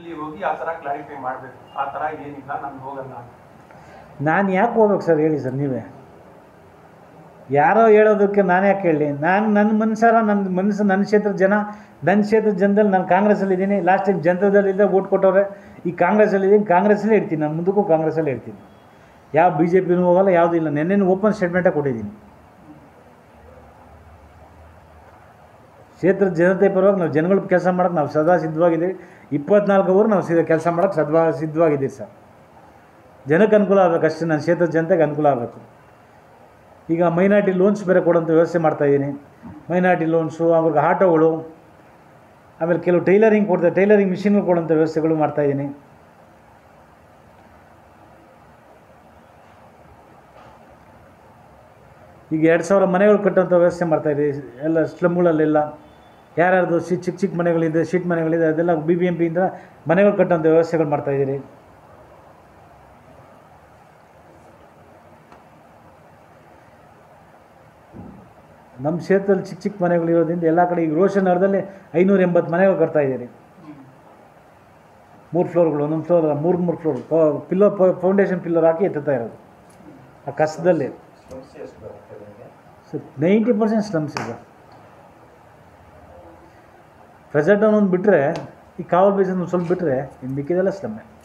ಗೆ ಹೋಗಿ ಆ ತರ ಕ್ಲಾರಿಫೈ ಮಾಡ್ಬೇಕು ಆ ತರ ಏನಿಲ್ಲ ನಾನು ಹೋಗಲ್ಲ ನಾನು ಯಾಕೆ ಹೋಗ್ಬೇಕು ಸರ್ ಹೇಳಿ ಸರ್ ನೀವೇ ಯಾರೋ ಹೇಳೋದಕ್ಕೆ ನಾನು ಯಾಕೆ ಹೇಳಿ ನಾನು ನನ್ನ ಮನ್ಸಾರ ನನ್ನ ಮನಸ್ಸು ನನ್ನ ಕ್ಷೇತ್ರದ ಜನ ನನ್ನ ಕ್ಷೇತ್ರದ ಜನದಲ್ಲಿ ನಾನು ಕಾಂಗ್ರೆಸ್ಸಲ್ಲಿದ್ದೀನಿ ಲಾಸ್ಟ್ ಟೈಮ್ ಜನತಾದಲ್ಲಿದ್ದ ಓಟ್ ಕೊಟ್ಟವ್ರೆ ಈ ಕಾಂಗ್ರೆಸ್ಸಲ್ಲಿದ್ದೀನಿ ಕಾಂಗ್ರೆಸ್ಸಲ್ಲೇ ಇರ್ತೀನಿ ನಾನು ಮುಂದಕ್ಕೂ ಕಾಂಗ್ರೆಸ್ಸಲ್ಲೇ ಇರ್ತೀನಿ ಯಾವ ಬಿ ಜೆ ಪಿನೂ ಹೋಗಲ್ಲ ಯಾವುದೂ ಇಲ್ಲ ನೆನ್ನೆ ಓಪನ್ ಸ್ಟೇಟ್ಮೆಂಟೇ ಕೊಟ್ಟಿದ್ದೀನಿ ಕ್ಷೇತ್ರದ ಜನತೆ ಪರವಾಗಿ ನಾವು ಜನಗಳ ಕೆಲಸ ಮಾಡೋಕ್ಕೆ ನಾವು ಸದಾ ಸಿದ್ಧವಾಗಿದ್ದೀವಿ ಇಪ್ಪತ್ನಾಲ್ಕು ಅವರು ನಾವು ಸಿದ್ಧ ಕೆಲಸ ಮಾಡೋಕ್ಕೆ ಸದ್ವಾ ಸಿದ್ಧವಾಗಿದ್ದೀವಿ ಸರ್ ಜನಕ್ಕೆ ಅನುಕೂಲ ಆಗಬೇಕು ಅಷ್ಟೇ ನನ್ನ ಕ್ಷೇತ್ರದ ಜನತೆಗೆ ಅನುಕೂಲ ಆಗಬೇಕು ಈಗ ಮೈನಾರಿಟಿ ಲೋನ್ಸ್ ಬೇರೆ ಕೊಡೋಂಥ ವ್ಯವಸ್ಥೆ ಮಾಡ್ತಾಯಿದ್ದೀನಿ ಮೈನಾರಿಟಿ ಲೋನ್ಸು ಅವ್ರಿಗೆ ಆಟೋಗಳು ಆಮೇಲೆ ಕೆಲವು ಟೈಲರಿಂಗ್ ಕೊಡ್ತಾರೆ ಟೈಲರಿಂಗ್ ಮಿಷಿನ್ಗಳು ಕೊಡೋಂಥ ವ್ಯವಸ್ಥೆಗಳು ಮಾಡ್ತಾಯಿದ್ದೀನಿ ಈಗ ಎರಡು ಸಾವಿರ ಮನೆಗಳು ಕಟ್ಟೋಂಥ ವ್ಯವಸ್ಥೆ ಮಾಡ್ತಾಯಿದ್ದೀವಿ ಎಲ್ಲ ಸ್ಲಮ್ಗಳಲ್ಲೆಲ್ಲ ಯಾರ್ಯಾರ್ದು ಸಿ ಚಿಕ್ಕ ಚಿಕ್ಕ ಮನೆಗಳಿದೆ ಶೀಟ್ ಮನೆಗಳಿದೆ ಅದೆಲ್ಲ ಬಿ ಬಿ ಎಂ ಪಿಯಿಂದ ಮನೆಗಳು ಕಟ್ಟೋಂಥ ವ್ಯವಸ್ಥೆಗಳು ಮಾಡ್ತಾಯಿದ್ದೀರಿ ನಮ್ಮ ಕ್ಷೇತ್ರದಲ್ಲಿ ಚಿಕ್ಕ ಚಿಕ್ಕ ಮನೆಗಳು ಇರೋದ್ರಿಂದ ಎಲ್ಲ ಕಡೆ ಈಗ ರೋಷನ್ ನಗರದಲ್ಲಿ ಐನೂರ ಎಂಬತ್ತು ಮನೆಗಳು ಕಟ್ತಾ ಇದ್ದೀರಿ ಮೂರು ಫ್ಲೋರ್ಗಳು ಒಂದೊಂದು ಫ್ಲೋರ್ ಮೂರು ಮೂರು ಫ್ಲೋರ್ ಪಿಲ್ಲೋ ಫೌಂಡೇಶನ್ ಪಿಲ್ಲರ್ ಹಾಕಿ ಎತ್ತುತ್ತಾ ಇರೋದು ಆ ಕಸದಲ್ಲಿ ಸೊ ನೈಂಟಿ ಪರ್ಸೆಂಟ್ ಸ್ಲಮ್ಸ್ ಇದೆ ಪ್ರೆಸೆಂಟ್ ಒಂದು ಬಿಟ್ಟರೆ ಈ ಕಾವಲ್ ಬೇಸಿನ ಒಂದು ಸ್ವಲ್ಪ ಬಿಟ್ಟರೆ ಇನ್ನು ಮಿಕ್ಕಿದೆಲ್ಲ ಸ್ಲಮ್ಮೆ